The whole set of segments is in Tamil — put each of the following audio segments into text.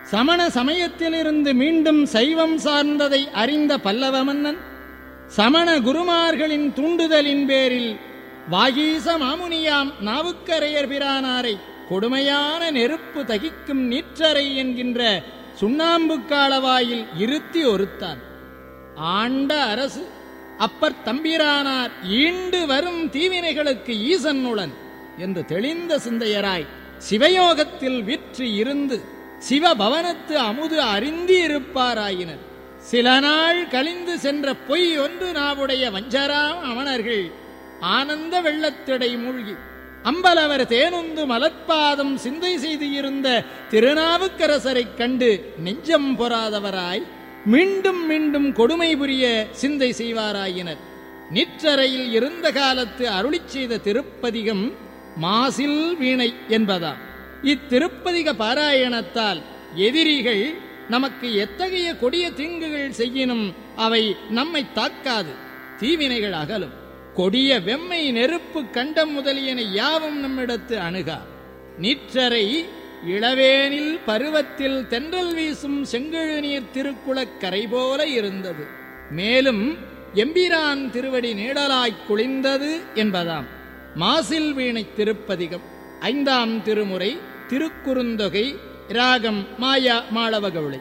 சமண சமயத்திலிருந்து மீண்டும் சைவம் சார்ந்ததை அறிந்த பல்லவ மன்னன் சமண குருமார்களின் தூண்டுதலின் பேரில் வாகீச மாமுனியாம் நாவுக்கரையர் பிரானாரை கொடுமையான நெருப்பு தகிக்கும் நீற்றறை என்கின்ற சுண்ணாம்புக்காளவாயில் இருத்தி ஒருத்தான் ஆண்ட அரசு அப்பர் தம்பிரானார் ஈண்டு வரும் தீவினைகளுக்கு ஈசன்னுடன் என்று தெளிந்த சிந்தையராய் சிவயோகத்தில் விற்று இருந்து சிவபவனத்து அமுது அறிந்தி இருப்பாராயினர் சில நாள் கழிந்து சென்ற பொய் ஒன்று நாவுடைய வஞ்சராம் அமணர்கள் ஆனந்த வெள்ளத்திடை மூழ்கி அம்பலவர் தேனுந்து மலர்பாதம் சிந்தை செய்து இருந்த திருநாவுக்கரசரைக் கண்டு நெஞ்சம் பொறாதவராய் மீண்டும் மீண்டும் கொடுமை புரிய சிந்தை செய்வாராயினர் நிற்றறையில் இருந்த காலத்து அருளிச் செய்த திருப்பதிகம் மாசில் வீணை என்பதாம் இத்திருப்பதிக பாராயணத்தால் எதிரிகள் நமக்கு எத்தகைய கொடிய தீங்குகள் செய்யினும் அவை நம்மை தாக்காது தீவினைகள் அகலும் கொடிய வெம்மை நெருப்பு கண்டம் முதலியன யாவும் நம்மிடத்து அணுகா நீற்றரை இளவேனில் பருவத்தில் தென்றல் வீசும் செங்கழு நீர் திருக்குளக் கரை போல இருந்தது மேலும் எம்பிரான் திருவடி நீடலாய்க் குளிர்ந்தது என்பதாம் மாசில் வீணை திருப்பதிகம் ஐந்தாம் திருமுறை திருக்குறுந்தொகை ராகம் மாயா மாளவகவுளை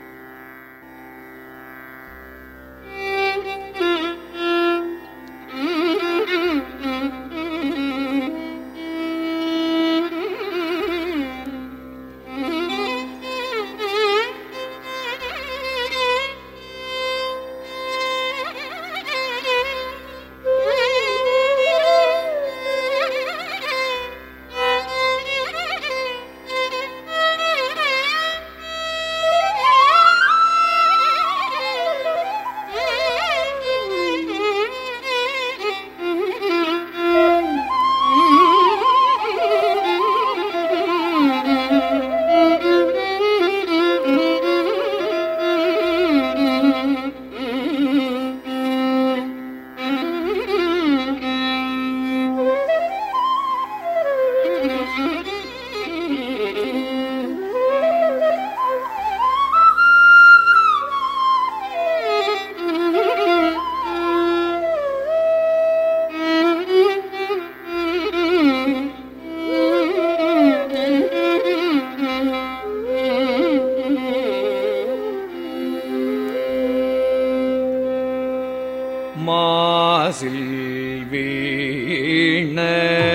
மாசில் வீணையும்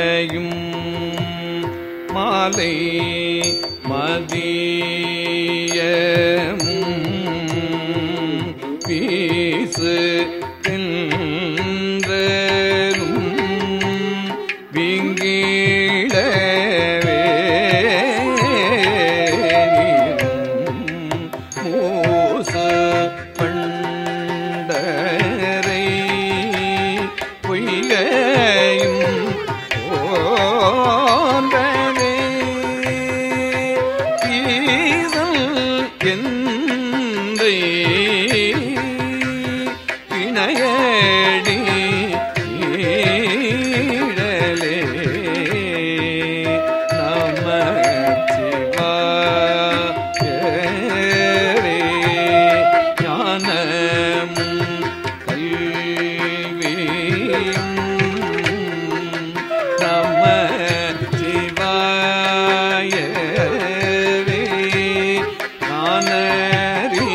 மாலை மதியமும் வீசு தென்றலும் விங்கிடவே மூச பண்டரை பொய்கையும் போன்றவே ஈசல் எந்தை இணையடி ஈழலே நம சிவாயரே ஞானமும் கல்வியும் நம சிவாயரே ஞானரி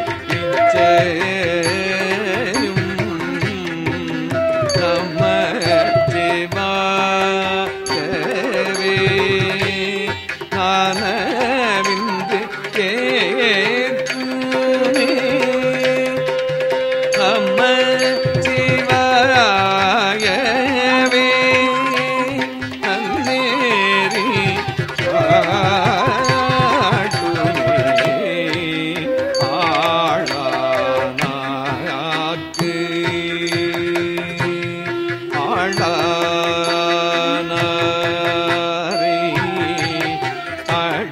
நிச்சயம் நம சிவாயரே ஞானவிந்து கேட்குமே நம்ம சிவாயவே அன்னேரி காட்டுமே ஆளானாக்கு ஆளானாரை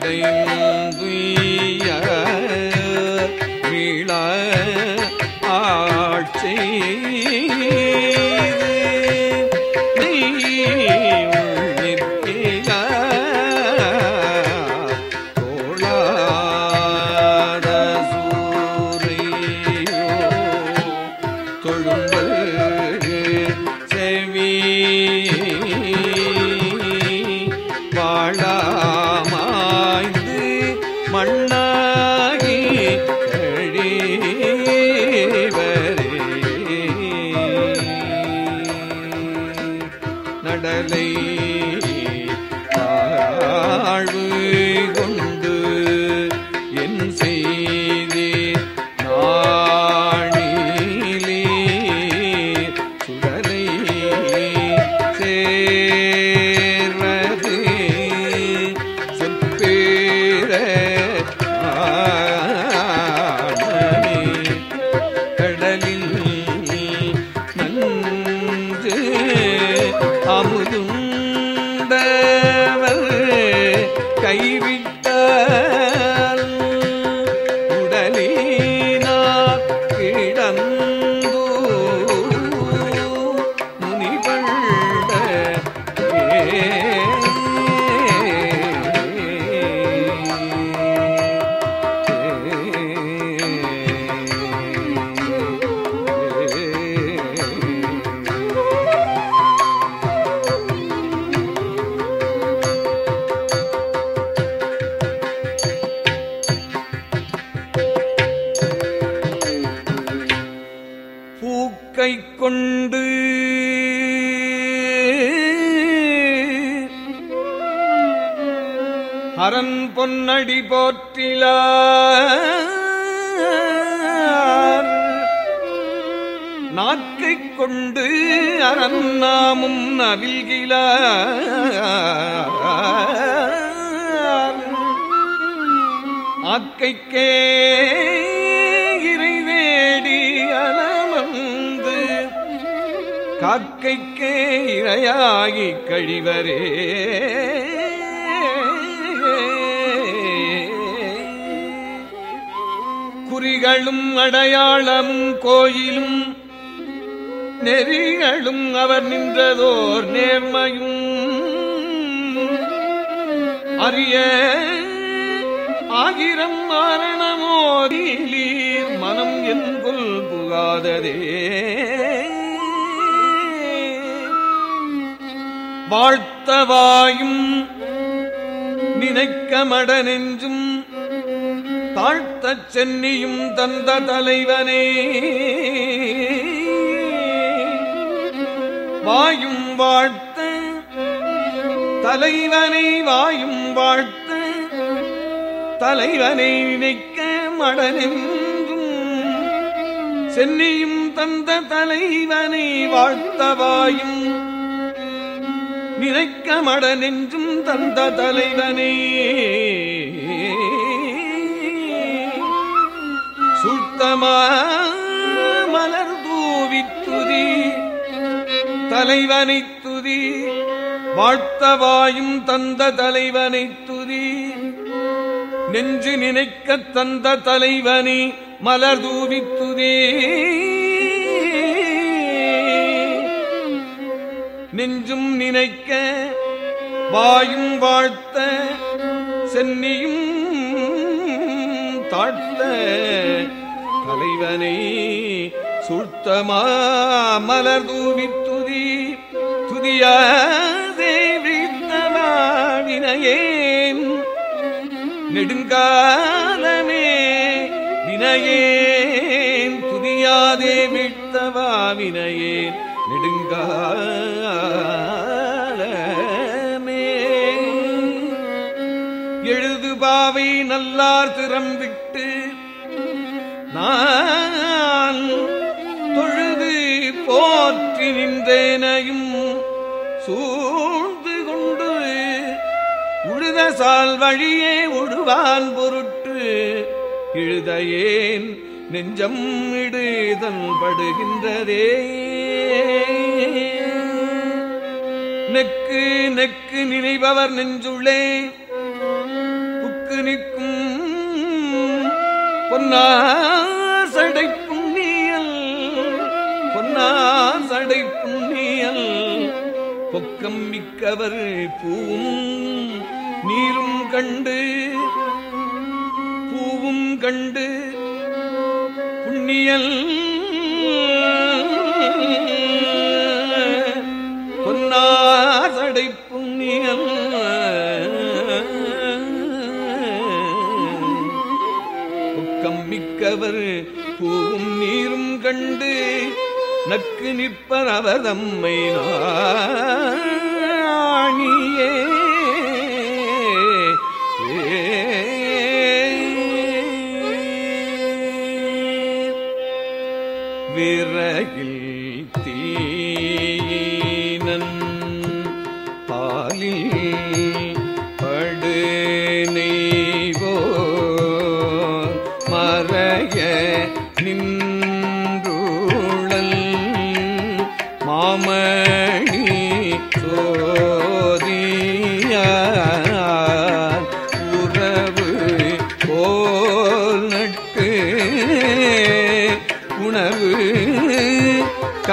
வாழ்வு கொண்டு என் செய்தி நாணிலே சுடலை சேர்வது செப்பேர ஆனமே கடலில் நன்று அமுதுண்டவர் கைவிட்டால் உடலினார் கிடந்து முனிவண்ட பூக்கை கொண்டு அரண் பொன்னடி போற்றிலார் நாக்கை கொண்டு அரண் நாமும் நவில்கிலார் ஆக்கைக்கே இறைவேடி அலமந்து காக்கைக்கே இரையாகி கழிவரே குறிகளும் அடையாளமும் கோயிலும் நெறிகளும் அவர் நின்றதோர் நேர்மையும் அரிய ஆகிரம் மாரணமோதிலீர் மனம் என்புல் புகாததே வாழ்த்தவாயும் நினைக்க மட நெஞ்சும் தாழ்த்தச் சென்னியும் தந்த தலைவனே வாயும் வாழ்த்த தலைவனை வாயும் வாழ்த்த தலைவனை நினைக்க மடனென்றும் சென்னியும் தந்த தலைவனை வாழ்த்தவாயும் நினைக்க மடனென்றும் தந்த தலைவனே சுத்தமா மலர் தூவித்துதி தலைவனை துதி வாழ்த்தவாயும் தந்த தலைவனை துதி நெஞ்சு நினைக்க தந்த தலைவனி மலர் தூவித்துதே நெஞ்சும் நினைக்க வாயும் வாழ்த்த சென்னியும் தாழ்த்த தலைவனை சூழ்த்தமா மலர் தூவித்துதி துதியாதே வித்தமாவினையேன் நெடுங்காலமே வினையேன் துதியாதே விட்டவா வினையேன் நெடுங்காலமே எழுது பாவை நல்லார் திறம் விட்டு நான் தொழுது போற்றி நின்றேனையும் சூழ்ந்து கொண்டு உழுதசால் வழியே உழுவான் பொருட்டு இழுதையேன் நெஞ்சம் இடுதன் படுகின்றதே நெக்கு நெக்கு நினைபவர் நெஞ்சுள்ளே புக்கு நிற்கும் பொன்னாசடை புண்ணியல் பொன்னாசடை புண்ணியல் பொக்கம் மிக்கவர் பூவும் நீரும் கண்டு பூவும் கண்டு புண்ணியல் பொன்னாசடை புண்ணியல் பொக்கம் மிக்கவர் பூவும் நீரும் கண்டு நக்கு நிற்பர் அவர் தம்மை நாணியே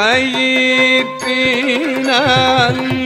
பயிற்றினான்